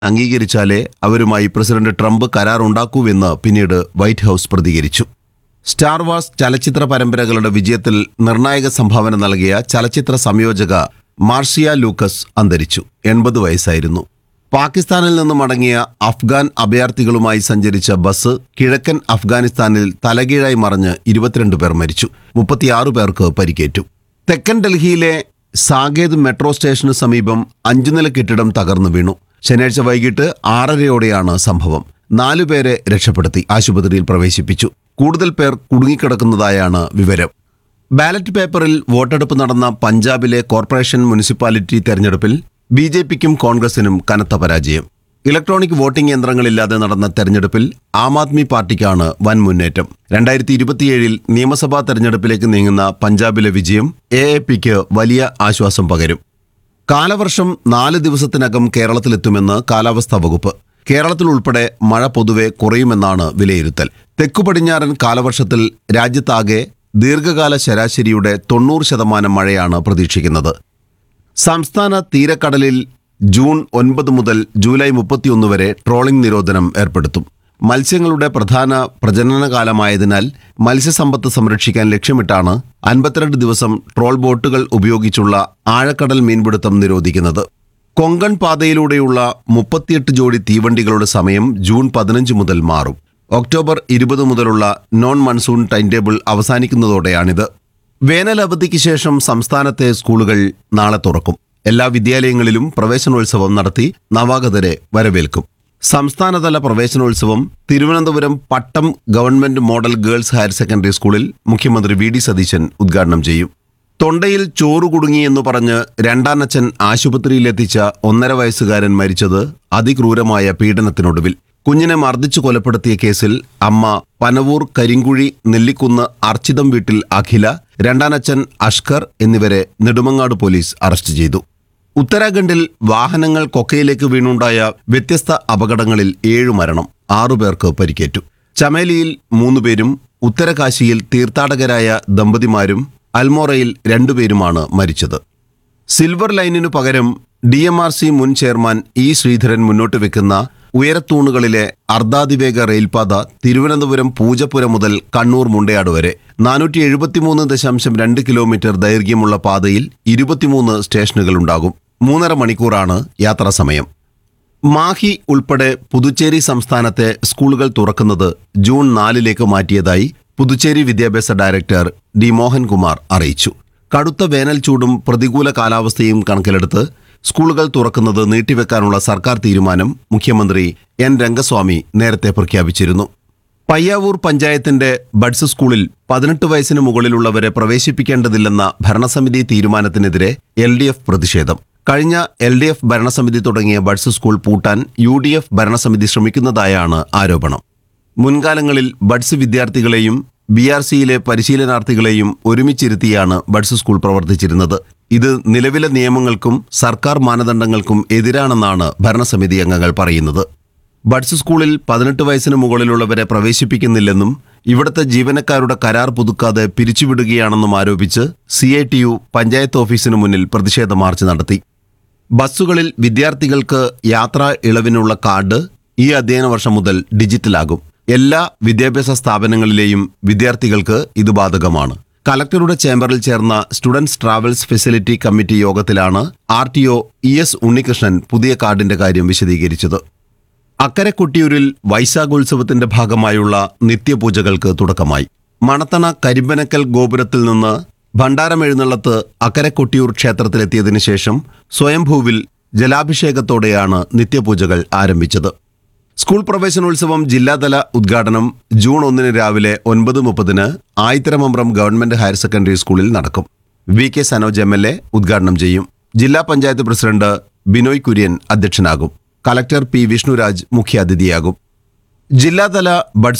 അംഗീകരിച്ചാലേ അവരുമായി president Trump കരാർ ഉണ്ടാക്കൂവെന്ന് പിന്നീട് വൈറ്റ് ഹൌസ് പ്രതികരിച്ചു സ്റ്റാർ വാർസ് ചലച്ചിത്ര പരമ്പരകളുടെ വിജയത്തിൽ നിർണായക സംഭാവന നൽകിയ ചലച്ചിത്ര സംയോജക മാർഷിയ ലൂക്കസ് അന്തരിച്ചു എൺപത് വയസ്സായിരുന്നു പാകിസ്ഥാനിൽ നിന്ന് മടങ്ങിയ അഫ്ഗാൻ അഭയാർത്ഥികളുമായി സഞ്ചരിച്ച ബസ് കിഴക്കൻ അഫ്ഗാനിസ്ഥാനിൽ തലകീഴായി മറിഞ്ഞ് ഇരുപത്തിരണ്ട് പേർ മരിച്ചു മുപ്പത്തിയാറ് പേർക്ക് പരിക്കേറ്റു തെക്കൻ ഡൽഹിയിലെ സാകേത് മെട്രോ സ്റ്റേഷന് സമീപം അഞ്ചുനില കെട്ടിടം തകർന്നു വീണു ശനിയാഴ്ച വൈകിട്ട് ആറരയോടെയാണ് സംഭവം നാലുപേരെ രക്ഷപ്പെടുത്തി ആശുപത്രിയിൽ പ്രവേശിപ്പിച്ചു കൂടുതൽ പേർ കുടുങ്ങിക്കിടക്കുന്നതായാണ് വിവരം ബാലറ്റ് പേപ്പറിൽ വോട്ടെടുപ്പ് നടന്ന പഞ്ചാബിലെ കോർപ്പറേഷൻ മുനിസിപ്പാലിറ്റി തെരഞ്ഞെടുപ്പിൽ ബി ജെ പിക്കും കോൺഗ്രസിനും കനത്ത പരാജയം ഇലക്ട്രോണിക് വോട്ടിംഗ് യന്ത്രങ്ങളില്ലാതെ നടന്ന തെരഞ്ഞെടുപ്പിൽ ആം ആദ്മി പാർട്ടിക്കാണ് വൻ മുന്നേറ്റം രണ്ടായിരത്തി ഇരുപത്തിയേഴിൽ നിയമസഭാ തെരഞ്ഞെടുപ്പിലേക്ക് നീങ്ങുന്ന പഞ്ചാബിലെ വിജയം എ എ പിക്ക് വലിയ ആശ്വാസം പകരും കാലവർഷം നാല് ദിവസത്തിനകം കേരളത്തിലെത്തുമെന്ന് കാലാവസ്ഥാ വകുപ്പ് കേരളത്തിൽ ഉൾപ്പെടെ മഴ പൊതുവെ കുറയുമെന്നാണ് വിലയിരുത്തൽ തെക്കു പടിഞ്ഞാറൻ കാലവർഷത്തിൽ രാജ്യത്താകെ ദീർഘകാല ശരാശരിയുടെ തൊണ്ണൂറ് ശതമാനം മഴയാണ് പ്രതീക്ഷിക്കുന്നത് സംസ്ഥാന തീരക്കടലിൽ ജൂൺ ഒൻപത് മുതൽ ജൂലൈ മുപ്പത്തിയൊന്ന് വരെ ട്രോളിംഗ് നിരോധനം ഏർപ്പെടുത്തും മത്സ്യങ്ങളുടെ പ്രധാന പ്രജനനകാലമായതിനാൽ മത്സ്യസമ്പത്ത് സംരക്ഷിക്കാൻ ലക്ഷ്യമിട്ടാണ് അൻപത്തിരണ്ട് ദിവസം ട്രോൾ ബോട്ടുകൾ ഉപയോഗിച്ചുള്ള ആഴക്കടൽ മീൻപിടുത്തം നിരോധിക്കുന്നത് കൊങ്കൺ പാതയിലൂടെയുള്ള മുപ്പത്തിയെട്ട് ജോഡി തീവണ്ടികളുടെ സമയം ജൂൺ പതിനഞ്ച് മുതൽ മാറും ഒക്ടോബർ ഇരുപത് മുതലുള്ള നോൺ മൺസൂൺ ടൈം ടേബിൾ അവസാനിക്കുന്നതോടെയാണിത് വേനൽ അവധിക്ക് ശേഷം സംസ്ഥാനത്തെ സ്കൂളുകൾ നാളെ തുറക്കും എല്ലാ വിദ്യാലയങ്ങളിലും പ്രവേശനോത്സവം നടത്തി നവാഗതരെ വരവേൽക്കും സംസ്ഥാനതല പ്രവേശനോത്സവം Thiruvananthapuram Pattom government model girls higher secondary സ്കൂളിൽ മുഖ്യമന്ത്രി വി ഡി സതീശൻ ഉദ്ഘാടനം ചെയ്യും തൊണ്ടയിൽ ചോറ് കുടുങ്ങിയെന്ന് പറഞ്ഞ് രണ്ടാനച്ഛൻ ആശുപത്രിയിലെത്തിച്ച ഒന്നര വയസ്സുകാരൻ മരിച്ചത് അതിക്രൂരമായ പീഡനത്തിനൊടുവിൽ കുഞ്ഞിനെ മർദ്ദിച്ചു കൊലപ്പെടുത്തിയ കേസിൽ അമ്മ പനവൂർ കരിങ്കുഴി നെല്ലിക്കുന്ന് അർച്ചിതം വീട്ടിൽ അഖില രണ്ടാനച്ഛൻ അഷ്കർ എന്നിവരെ നെടുമങ്ങാട് പോലീസ് അറസ്റ്റ് ചെയ്തു ഉത്തരാഖണ്ഡിൽ വാഹനങ്ങൾ കൊക്കയിലേക്ക് വീണുണ്ടായ വ്യത്യസ്ത അപകടങ്ങളിൽ ഏഴു മരണം ആറുപേർക്ക് പരിക്കേറ്റു ചമേലിയിൽ മൂന്നുപേരും ഉത്തരകാശിയിൽ തീർത്ഥാടകരായ ദമ്പതിമാരും അൽമോറയിൽ രണ്ടുപേരുമാണ് മരിച്ചത് സിൽവർ ലൈനിനു പകരം ഡി എം ആർ സി മുൻ ചെയർമാൻ ഇ ശ്രീധരൻ മുന്നോട്ട് വെക്കുന്ന ഉയരത്തൂണുകളിലെ അർദ്ധാതിവേഗ റെയിൽപാത തിരുവനന്തപുരം പൂജപ്പുര മുതൽ കണ്ണൂർ മുണ്ടയാട് വരെ നാനൂറ്റി എഴുപത്തിമൂന്ന് ദശാംശം രണ്ട് കിലോമീറ്റർ ദൈർഘ്യമുള്ള പാതയിൽ ഇരുപത്തിമൂന്ന് സ്റ്റേഷനുകളുണ്ടാകും മൂന്നര മണിക്കൂറാണ് യാത്രാസമയം മാഹി ഉൾപ്പെടെ പുതുച്ചേരി സംസ്ഥാനത്തെ സ്കൂളുകൾ തുറക്കുന്നത് ജൂൺ നാലിലേക്ക് മാറ്റിയതായി പുതുച്ചേരി വിദ്യാഭ്യാസ ഡയറക്ടർ ഡി മോഹൻകുമാർ അറിയിച്ചു കടുത്ത വേനൽ ചൂടും പ്രതികൂല കാലാവസ്ഥയും കണക്കിലെടുത്ത് സ്കൂളുകൾ തുറക്കുന്നത് നീട്ടിവെക്കാനുള്ള സർക്കാർ തീരുമാനം മുഖ്യമന്ത്രി എൻ രംഗസ്വാമി നേരത്തെ പ്രഖ്യാപിച്ചിരുന്നു പയ്യാവൂർ പഞ്ചായത്തിന്റെ ബഡ്സ് സ്കൂളിൽ പതിനെട്ട് വയസ്സിന് മുകളിലുള്ളവരെ പ്രവേശിപ്പിക്കേണ്ടതില്ലെന്ന ഭരണസമിതി തീരുമാനത്തിനെതിരെ എൽ ഡി എഫ് പ്രതിഷേധം കഴിഞ്ഞ എൽ ഡി എഫ് ഭരണസമിതി തുടങ്ങിയ ബഡ്സ് സ്കൂൾ പൂട്ടാൻ യു ഡി എഫ് ഭരണസമിതി ശ്രമിക്കുന്നതായാണ് ആരോപണം മുൻകാലങ്ങളിൽ ബഡ്സ് വിദ്യാർത്ഥികളെയും ബി ആർ സിയിലെ പരിശീലനാർത്ഥികളെയും ഒരുമിച്ചിരുത്തിയാണ് ബഡ്സ് സ്കൂൾ പ്രവർത്തിച്ചിരുന്നത് ഇത് നിലവിലെ നിയമങ്ങൾക്കും സർക്കാർ മാനദണ്ഡങ്ങൾക്കും എതിരാണെന്നാണ് ഭരണസമിതി അംഗങ്ങൾ പറയുന്നത് ബഡ്സ് സ്കൂളിൽ പതിനെട്ട് വയസ്സിന് മുകളിലുള്ളവരെ പ്രവേശിപ്പിക്കുന്നില്ലെന്നും ഇവിടുത്തെ ജീവനക്കാരുടെ കരാർ പുതുക്കാതെ പിരിച്ചുവിടുകയാണെന്നും ആരോപിച്ച് C I T U panchayat ഓഫീസിന് മുന്നിൽ പ്രതിഷേധ മാർച്ച് നടത്തി ബസ്സുകളിൽ വിദ്യാർത്ഥികൾക്ക് യാത്രാ ഇളവിനുള്ള കാർഡ് ഈ അധ്യയന വർഷം മുതൽ ഡിജിറ്റലാകും എല്ലാ വിദ്യാഭ്യാസ സ്ഥാപനങ്ങളിലെയും വിദ്യാർത്ഥികൾക്ക് ഇത് ബാധകമാണ് കലക്ടറുടെ ചേംബറിൽ ചേർന്ന സ്റ്റുഡൻസ് ട്രാവൽസ് ഫെസിലിറ്റി കമ്മിറ്റി യോഗത്തിലാണ് R T O E S Unnikrishnan പുതിയ കാർഡിന്റെ കാര്യം വിശദീകരിച്ചത് അക്കരെ കൊട്ടിയൂരിൽ വൈശാഖോത്സവത്തിന്റെ ഭാഗമായുള്ള നിത്യപൂജകൾക്ക് തുടക്കമായി മണത്തണ കരിമ്പനക്കൽ ഗോപുരത്തിൽ നിന്ന് ഭണ്ഡാരം എഴുന്നള്ളത്ത് അക്കരെ കൊട്ടിയൂർ ക്ഷേത്രത്തിലെത്തിയതിനു ശേഷം സ്വയംഭൂവിൽ ജലാഭിഷേകത്തോടെയാണ് നിത്യപൂജകൾ ആരംഭിച്ചത് സ്കൂൾ പ്രവേശനോത്സവം ജില്ലാതല ഉദ്ഘാടനം ജൂൺ ഒന്നിന് രാവിലെ ഒൻപത് മുപ്പതിന് ആയിത്തരമമ്പ്രം ഗവൺമെന്റ് ഹയർ സെക്കൻഡറി സ്കൂളിൽ നടക്കും V K Sanoj M L A ഉദ്ഘാടനം ചെയ്യും ജില്ലാ പഞ്ചായത്ത് പ്രസിഡന്റ് ബിനോയ് കുര്യൻ അധ്യക്ഷനാകും കലക്ടർ പി വിഷ്ണുരാജ് മുഖ്യാതിഥിയാകും ജില്ലാതല ബഡ്സ്